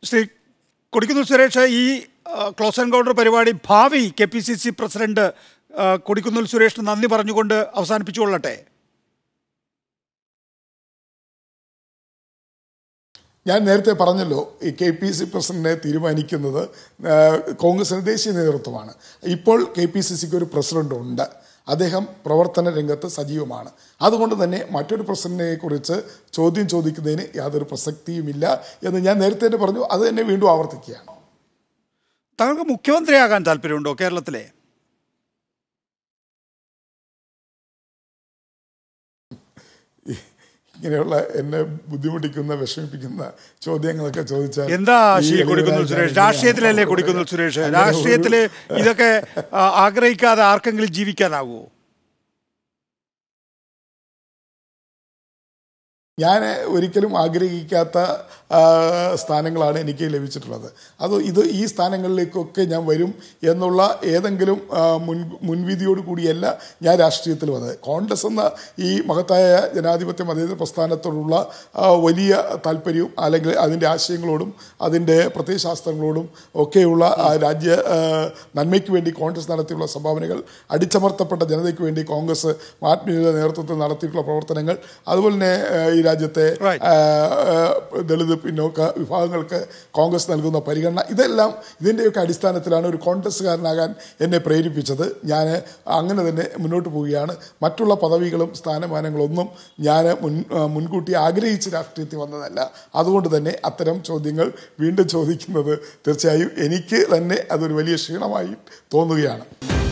ശ്രീ കൊടിക്കുന്നിൽ സുരേഷ് ഈ ആ, close encounter പരിപാടി ഭാവി K P C C president ആ, കൊടിക്കുന്നിൽ സുരേഷിന് നന്ദി പറഞ്ഞുകൊണ്ട് അവസാനിപ്പിച്ചുകൊള്ളട്ടെ ഞാൻ നേരത്തെ പറഞ്ഞല്ലോ ഈ കെ പി സി പ്രസിഡന്റിനെ തീരുമാനിക്കുന്നത് ആ, കോൺഗ്രസിന്റെ ദേശീയ നേതൃത്വമാണ് ഇപ്പോൾ കെ പി സി സിക്ക് ഒരു പ്രസിഡന്റ് ഉണ്ട് അദ്ദേഹം പ്രവർത്തന രംഗത്ത് സജീവമാണ് അതുകൊണ്ട് തന്നെ മറ്റൊരു പ്രസിഡന്റിനെ കുറിച്ച് ചോദ്യം ചോദിക്കുന്നതിന് യാതൊരു പ്രസക്തിയുമില്ല എന്ന് ഞാൻ നേരത്തെ തന്നെ പറഞ്ഞു അത് തന്നെ വീണ്ടും ആവർത്തിക്കുകയാണ് താങ്കൾക്ക് മുഖ്യമന്ത്രിയാകാൻ താല്പര്യമുണ്ടോ കേരളത്തിലെ ഇങ്ങനെയുള്ള എന്നെ ബുദ്ധിമുട്ടിക്കുന്ന വിഷമിപ്പിക്കുന്ന ചോദ്യങ്ങളൊക്കെ ചോദിച്ചാൽ എന്താ ഈ ശ്രീ കൊടിക്കുന്നിൽ ഇടവേള സുരേഷ് ഞാൻ രാഷ്ട്രീയത്തിലല്ലേ എങ്ങനെയാണ് കൊടിക്കുന്നിൽ സുരേഷ് അങ്ങനെ ഒരു- രാഷ്ട്രീയത്തില് ഇതൊക്കെ ആ, ആഗ്രഹിക്കാതെ ആർക്കെങ്കിലും ജീവിക്കാനാകുമോ ഞാൻ ഒരിക്കലും ആഗ്രഹിക്കാത്ത ആ, സ്ഥാനങ്ങളാണ് എനിക്ക് ലഭിച്ചിട്ടുള്ളത് അത് ഇത് ഈ സ്ഥാനങ്ങളിലേക്കൊക്കെ ഞാൻ വരും എന്നുള്ള ഏതെങ്കിലും ആ, മുൻ മുൻവിധിയോട് കൂടിയല്ല ഞാൻ രാഷ്ട്രീയത്തിൽ വന്നത് കോൺഗ്രസ് എന്ന ഈ മഹത്തായ ജനാധിപത്യ മതേതര പ്രസ്ഥാനത്തോടുള്ള ആ, വലിയ താല്പര്യവും അല്ലെങ്കിൽ അതിൻ്റെ ആശയങ്ങളോടും അതിൻ്റെ പ്രത്യയശാസ്ത്രങ്ങളോടും ഒക്കെയുള്ള ആ രാജ്യ ആ, നന്മയ്ക്ക് വേണ്ടി കോൺഗ്രസ് നടത്തിയുള്ള സംഭാവനകൾ അടിച്ചമർത്തപ്പെട്ട ജനതയ്ക്ക് വേണ്ടി കോൺഗ്രസ് ആത്മീയ നേതൃത്വത്തിൽ നടത്തിയിട്ടുള്ള പ്രവർത്തനങ്ങൾ അതുപോലെ തന്നെ ആ, ഈ രാജ്യത്തെ Right. ആ, ആ, ദളിത് പിന്നോക്ക വിഭാഗങ്ങൾക്ക് കോൺഗ്രസ് നൽകുന്ന പരിഗണന ഇതെല്ലാം ഇതിൻ്റെയൊക്കെ അടിസ്ഥാനത്തിലാണ് ഒരു കോൺഗ്രസ്സുകാരനാകാൻ എന്നെ പ്രേരിപ്പിച്ചത് ഞാൻ അങ്ങനെ തന്നെ മുന്നോട്ട് പോവുകയാണ് മറ്റുള്ള പദവികളും സ്ഥാനമാനങ്ങളൊന്നും ഞാൻ മുൻ ആ, മുൻകൂട്ടി ആഗ്രഹിച്ച് രാഷ്ട്രീയത്തിൽ വന്നതല്ല അതുകൊണ്ട് തന്നെ അത്തരം ചോദ്യങ്ങൾ വീണ്ടും ചോദിക്കുന്നത് തീർച്ചയായും എനിക്ക് തന്നെ അതൊരു വലിയ ക്ഷീണമായി തോന്നുകയാണ്